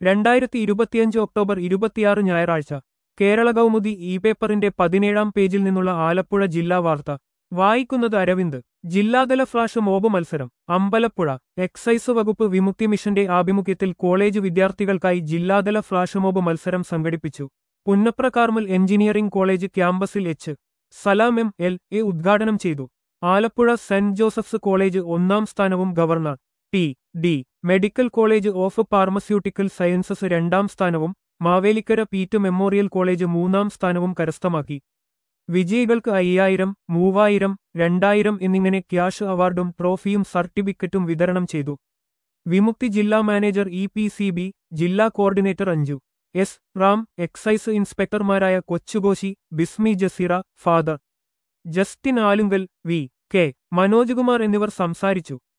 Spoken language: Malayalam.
രണ്ടായിരത്തി ഇരുപത്തിയഞ്ച് ഒക്ടോബർ ഇരുപത്തിയാറ് ഞായറാഴ്ച കേരള കൗമുദി ഇ പേപ്പറിന്റെ പതിനേഴാം പേജിൽ നിന്നുള്ള ആലപ്പുഴ ജില്ലാ വാർത്ത വായിക്കുന്നത് അരവിന്ദ് ജില്ലാതല ഫ്ലാഷ് മോബ് മത്സരം അമ്പലപ്പുഴ എക്സൈസ് വകുപ്പ് വിമുക്തി മിഷന്റെ ആഭിമുഖ്യത്തിൽ കോളേജ് വിദ്യാർത്ഥികൾക്കായി ജില്ലാതല ഫ്ലാഷ് മോബ് മത്സരം സംഘടിപ്പിച്ചു പുന്നപ്ര കാർമൽ എഞ്ചിനീയറിംഗ് കോളേജ് ക്യാമ്പസിൽ H Salam M L A ഉദ്ഘാടനം ചെയ്തു ആലപ്പുഴ സെന്റ് ജോസഫ്സ് കോളേജ് ഒന്നാം സ്ഥാനവും governor T D medical college of pharmaceutical sciences രണ്ടാം സ്ഥാനവും മാവേലിക്കര പീറ്റ് മെമ്മോറിയൽ കോളേജ് മൂന്നാം സ്ഥാനവും കരസ്ഥമാക്കി വിജയികൾക്ക് അയ്യായിരം മൂവായിരം രണ്ടായിരം എന്നിങ്ങനെ ക്യാഷ് അവാർഡും ട്രോഫിയും സർട്ടിഫിക്കറ്റും വിതരണം ചെയ്തു വിമുക്തി ജില്ലാ manager E P C B ജില്ലാ coordinator Anju S Ram excise ഇൻസ്പെക്ടർമാരായ Kochukoshy Bismi Jaseera father Justin Alunkal V K Manoj Kumar എന്നിവർ സംസാരിച്ചു